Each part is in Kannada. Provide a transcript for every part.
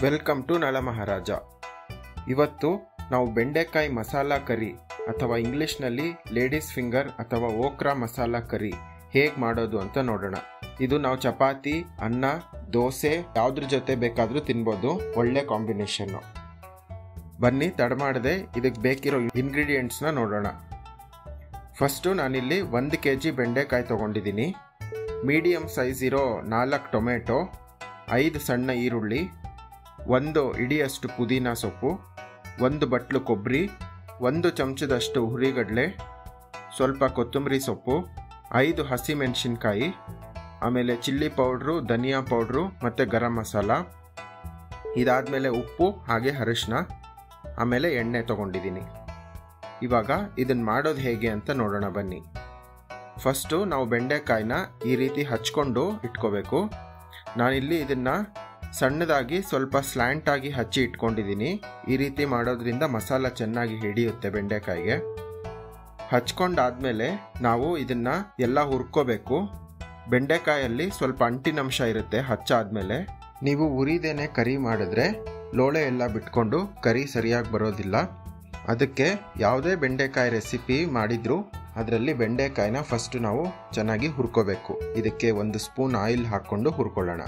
ವೆಲ್ಕಮ್ ಟು ನಳಮಹಾರಾಜ ಇವತ್ತು ನಾವು ಬೆಂಡೆಕಾಯಿ ಮಸಾಲ ಕರಿ ಅಥವಾ ಇಂಗ್ಲಿಷ್ನಲ್ಲಿ ಲೇಡೀಸ್ ಫಿಂಗರ್ ಅಥವಾ ಓಕ್ರಾ ಮಸಾಲ ಕರಿ ಹೇಗೆ ಮಾಡೋದು ಅಂತ ನೋಡೋಣ ಇದು ನಾವು ಚಪಾತಿ ಅನ್ನ ದೋಸೆ ಯಾವುದ್ರ ಜೊತೆ ಬೇಕಾದರೂ ತಿನ್ಬೋದು ಒಳ್ಳೆ ಕಾಂಬಿನೇಷನ್ನು ಬನ್ನಿ ತಡ ಮಾಡದೆ ಇದಕ್ಕೆ ಬೇಕಿರೋ ಇಂಗ್ರೀಡಿಯೆಂಟ್ಸ್ನ ನೋಡೋಣ ಫಸ್ಟು ನಾನಿಲ್ಲಿ ಒಂದು ಕೆ ಜಿ ಬೆಂಡೆಕಾಯಿ ತೊಗೊಂಡಿದ್ದೀನಿ ಮೀಡಿಯಮ್ ಸೈಜ್ ಇರೋ ನಾಲ್ಕು ಟೊಮೆಟೊ ಐದು ಸಣ್ಣ ಈರುಳ್ಳಿ ಒಂದು ಇಡಿಯಷ್ಟು ಪುದೀನ ಸೊಪ್ಪು ಒಂದು ಬಟ್ಲು ಕೊಬ್ಬರಿ ಒಂದು ಚಮಚದಷ್ಟು ಹುರಿಗಡಲೆ ಸ್ವಲ್ಪ ಕೊತ್ತಂಬರಿ ಸೊಪ್ಪು ಐದು ಹಸಿಮೆಣಸಿನ್ಕಾಯಿ ಆಮೇಲೆ ಚಿಲ್ಲಿ ಪೌಡ್ರು ಧನಿಯಾ ಪೌಡ್ರು ಮತ್ತು ಗರಂ ಮಸಾಲ ಇದಾದಮೇಲೆ ಉಪ್ಪು ಹಾಗೆ ಅರಿಶಿನ ಆಮೇಲೆ ಎಣ್ಣೆ ತೊಗೊಂಡಿದ್ದೀನಿ ಇವಾಗ ಇದನ್ನು ಮಾಡೋದು ಹೇಗೆ ಅಂತ ನೋಡೋಣ ಬನ್ನಿ ಫಸ್ಟು ನಾವು ಬೆಂಡೆಕಾಯಿನ ಈ ರೀತಿ ಹಚ್ಕೊಂಡು ಇಟ್ಕೋಬೇಕು ನಾನಿಲ್ಲಿ ಇದನ್ನು ಸಣ್ಣದಾಗಿ ಸ್ವಲ್ಪ ಸ್ಲ್ಯಾಂಟ್ ಆಗಿ ಹಚ್ಚಿ ಇಟ್ಕೊಂಡಿದ್ದೀನಿ ಈ ರೀತಿ ಮಾಡೋದ್ರಿಂದ ಮಸಾಲ ಚೆನ್ನಾಗಿ ಹಿಡಿಯುತ್ತೆ ಬೆಂಡೆಕಾಯಿಗೆ ಹಚ್ಕೊಂಡಾದ್ಮೇಲೆ ನಾವು ಇದನ್ನ ಎಲ್ಲ ಹುರ್ಕೋಬೇಕು ಬೆಂಡೆಕಾಯಲ್ಲಿ ಸ್ವಲ್ಪ ಅಂಟಿನಂಶ ಇರುತ್ತೆ ಹಚ್ಚಾದ್ಮೇಲೆ ನೀವು ಉರಿದೇನೆ ಕರಿ ಮಾಡಿದ್ರೆ ಲೋಳೆ ಎಲ್ಲ ಬಿಟ್ಕೊಂಡು ಕರಿ ಸರಿಯಾಗಿ ಬರೋದಿಲ್ಲ ಅದಕ್ಕೆ ಯಾವುದೇ ಬೆಂಡೆಕಾಯಿ ರೆಸಿಪಿ ಮಾಡಿದ್ರು ಅದರಲ್ಲಿ ಬೆಂಡೆಕಾಯಿನ ಫಸ್ಟ್ ನಾವು ಚೆನ್ನಾಗಿ ಹುರ್ಕೋಬೇಕು ಇದಕ್ಕೆ ಒಂದು ಸ್ಪೂನ್ ಆಯಿಲ್ ಹಾಕ್ಕೊಂಡು ಹುರ್ಕೊಳ್ಳೋಣ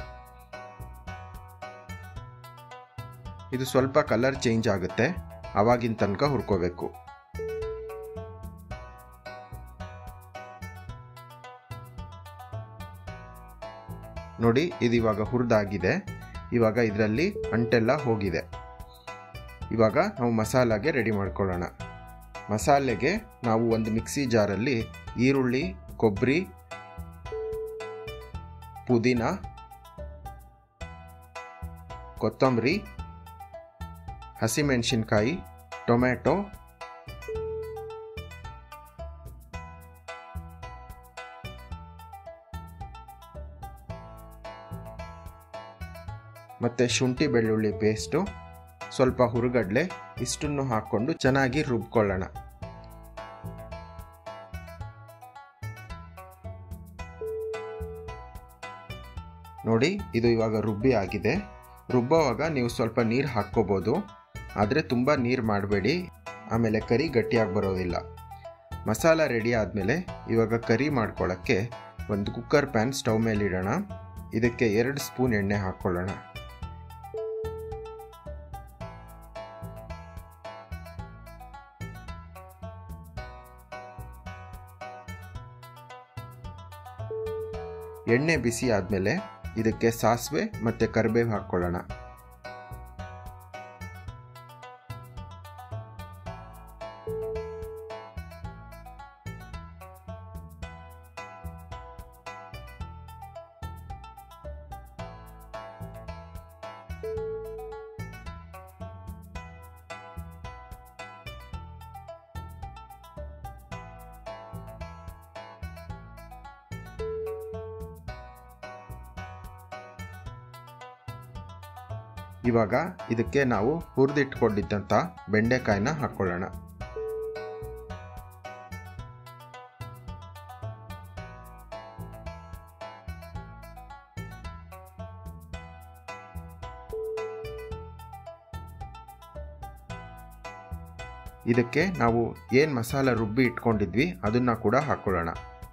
ಇದು ಸ್ವಲ್ಪ ಕಲರ್ ಚೇಂಜ್ ಆಗುತ್ತೆ ಅವಾಗಿನ ತನಕ ಹುರ್ಕೋಬೇಕು ನೋಡಿ ಇದು ಇವಾಗ ಹುರಿದಾಗಿದೆ ಇವಾಗ ಇದರಲ್ಲಿ ಅಂಟೆಲ್ಲ ಹೋಗಿದೆ ಇವಾಗ ನಾವು ಮಸಾಲಾಗೆ ರೆಡಿ ಮಾಡ್ಕೊಳ್ಳೋಣ ಮಸಾಲೆಗೆ ನಾವು ಒಂದು ಮಿಕ್ಸಿ ಜಾರಲ್ಲಿ ಈರುಳ್ಳಿ ಕೊಬ್ಬರಿ ಪುದೀನ ಕೊತ್ತಂಬರಿ ಹಸಿಮೆಣಸಿನ್ಕಾಯಿ ಟೊಮೆಟೊ ಮತ್ತು ಶುಂಠಿ ಬೆಳ್ಳುಳ್ಳಿ ಪೇಸ್ಟು ಸ್ವಲ್ಪ ಹುರುಗಡ್ಲೆ ಇಷ್ಟನ್ನು ಹಾಕ್ಕೊಂಡು ಚೆನ್ನಾಗಿ ರುಬ್ಕೊಳ್ಳೋಣ ನೋಡಿ ಇದು ಇವಾಗ ರುಬ್ಬಿ ಆಗಿದೆ ರುಬ್ಬೋವಾಗ ನೀವು ಸ್ವಲ್ಪ ನೀರು ಹಾಕ್ಕೋಬೋದು ಆದರೆ ತುಂಬ ನೀರು ಮಾಡಬೇಡಿ ಆಮೇಲೆ ಕರಿ ಗಟ್ಟಿಯಾಗಿ ಬರೋದಿಲ್ಲ ಮಸಾಲ ರೆಡಿ ಆದಮೇಲೆ ಇವಾಗ ಕರಿ ಮಾಡ್ಕೊಳ್ಳೋಕ್ಕೆ ಒಂದು ಕುಕ್ಕರ್ ಪ್ಯಾನ್ ಸ್ಟವ್ ಮೇಲೆ ಇಡೋಣ ಇದಕ್ಕೆ ಎರಡು ಸ್ಪೂನ್ ಎಣ್ಣೆ ಹಾಕ್ಕೊಳ್ಳೋಣ ಎಣ್ಣೆ ಬಿಸಿ ಆದಮೇಲೆ ಇದಕ್ಕೆ ಸಾಸಿವೆ ಮತ್ತು ಕರಿಬೇವು ಹಾಕ್ಕೊಳ್ಳೋಣ ಇವಾಗ ಇದಕ್ಕೆ ನಾವು ಹುರಿದಿಟ್ಕೊಂಡಿದ್ದಂಥ ಬೆಂಡೆಕಾಯಿನ ಹಾಕ್ಕೊಳ್ಳೋಣ ಇದಕ್ಕೆ ನಾವು ಏನು ಮಸಾಲ ರುಬ್ಬಿ ಇಟ್ಕೊಂಡಿದ್ವಿ ಅದನ್ನ ಕೂಡ ಹಾಕ್ಕೊಳ್ಳೋಣ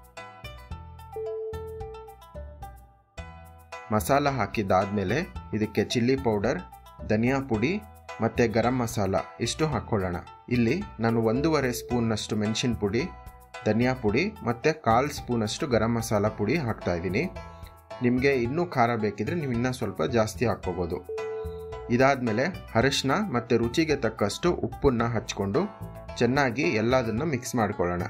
ಮಸಾಲ ಹಾಕಿದ್ದಾದಮೇಲೆ ಇದಕ್ಕೆ ಚಿಲ್ಲಿ ಪೌಡರ್ ಧನಿಯಾ ಪುಡಿ ಮತ್ತು ಗರಂ ಮಸಾಲ ಇಷ್ಟು ಹಾಕ್ಕೊಳ್ಳೋಣ ಇಲ್ಲಿ ನಾನು ಒಂದೂವರೆ ಸ್ಪೂನ್ನಷ್ಟು ಮೆಣಸಿನ ಪುಡಿ ಧನಿಯಾ ಪುಡಿ ಮತ್ತು ಕಾಲು ಸ್ಪೂನಷ್ಟು ಗರಂ ಮಸಾಲ ಪುಡಿ ಹಾಕ್ತಾ ಇದ್ದೀನಿ ನಿಮಗೆ ಇನ್ನೂ ಖಾರ ಬೇಕಿದ್ರೆ ನೀವು ಇನ್ನೂ ಸ್ವಲ್ಪ ಜಾಸ್ತಿ ಹಾಕ್ಕೋಬೋದು ಇದಾದಮೇಲೆ ಅರಿಶಿನ ಮತ್ತು ರುಚಿಗೆ ತಕ್ಕಷ್ಟು ಉಪ್ಪನ್ನು ಹಚ್ಕೊಂಡು ಚೆನ್ನಾಗಿ ಎಲ್ಲದನ್ನು ಮಿಕ್ಸ್ ಮಾಡ್ಕೊಳ್ಳೋಣ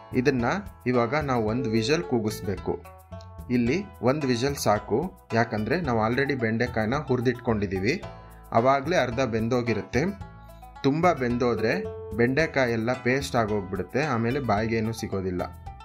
ಇದನ್ನು ಇವಾಗ ನಾವು ಒಂದು ವಿಷಲ್ ಕೂಗಿಸ್ಬೇಕು ಇಲ್ಲಿ ಒಂದು ವಿಷಲ್ ಸಾಕು ಯಾಕಂದರೆ ನಾವು ಆಲ್ರೆಡಿ ಬೆಂಡೆಕಾಯಿನ ಹುರಿದಿಟ್ಕೊಂಡಿದ್ದೀವಿ ಆವಾಗಲೇ ಅರ್ಧ ಬೆಂದೋಗಿರುತ್ತೆ ತುಂಬ ಬೆಂದೋದ್ರೆ ಬೆಂಡೆಕಾಯಿ ಎಲ್ಲ ಪೇಸ್ಟ್ ಆಗೋಗ್ಬಿಡುತ್ತೆ ಆಮೇಲೆ ಬಾಯಿಗೇನು ಸಿಗೋದಿಲ್ಲ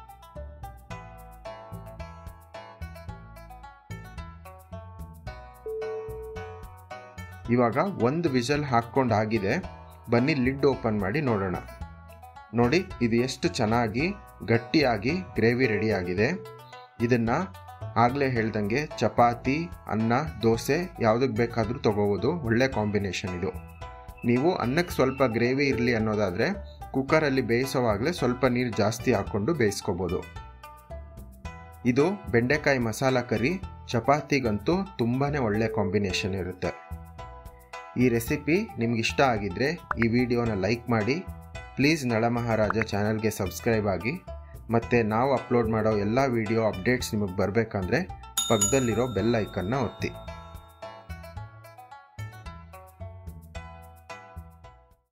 ಇವಾಗ ಒಂದು ವಿಷಲ್ ಹಾಕ್ಕೊಂಡು ಆಗಿದೆ ಬನ್ನಿ ಲಿಡ್ ಓಪನ್ ಮಾಡಿ ನೋಡೋಣ ನೋಡಿ ಇದು ಎಷ್ಟು ಚೆನ್ನಾಗಿ ಗಟ್ಟಿಯಾಗಿ ಗ್ರೇವಿ ರೆಡಿ ಆಗಿದೆ ಇದನ್ನು ಆಗಲೇ ಹೇಳ್ದಂಗೆ ಚಪಾತಿ ಅನ್ನ ದೋಸೆ ಯಾವುದಕ್ಕೆ ಬೇಕಾದರೂ ತೊಗೋಬೋದು ಒಳ್ಳೆ ಕಾಂಬಿನೇಷನ್ ಇದು ನೀವು ಅನ್ನಕ್ಕೆ ಸ್ವಲ್ಪ ಗ್ರೇವಿ ಇರಲಿ ಅನ್ನೋದಾದರೆ ಕುಕ್ಕರಲ್ಲಿ ಬೇಯಿಸೋವಾಗಲೇ ಸ್ವಲ್ಪ ನೀರು ಜಾಸ್ತಿ ಹಾಕ್ಕೊಂಡು ಬೇಯಿಸ್ಕೋಬೋದು ಇದು ಬೆಂಡೆಕಾಯಿ ಮಸಾಲ ಕರಿ ಚಪಾತಿಗಂತೂ ತುಂಬಾ ಒಳ್ಳೆ ಕಾಂಬಿನೇಷನ್ ಇರುತ್ತೆ ಈ ರೆಸಿಪಿ ನಿಮ್ಗೆ ಇಷ್ಟ ಆಗಿದ್ದರೆ ಈ ವಿಡಿಯೋನ ಲೈಕ್ ಮಾಡಿ ಪ್ಲೀಸ್ ನಳಮಹಾರಾಜ ಚಾನಲ್ಗೆ ಸಬ್ಸ್ಕ್ರೈಬ್ ಆಗಿ ಮತ್ತು ನಾವು ಅಪ್ಲೋಡ್ ಮಾಡೋ ಎಲ್ಲ ವಿಡಿಯೋ ಅಪ್ಡೇಟ್ಸ್ ನಿಮಗೆ ಬರಬೇಕಂದ್ರೆ ಪಕ್ಕದಲ್ಲಿರೋ ಬೆಲ್ ಐಕನ್ನ ಒತ್ತಿ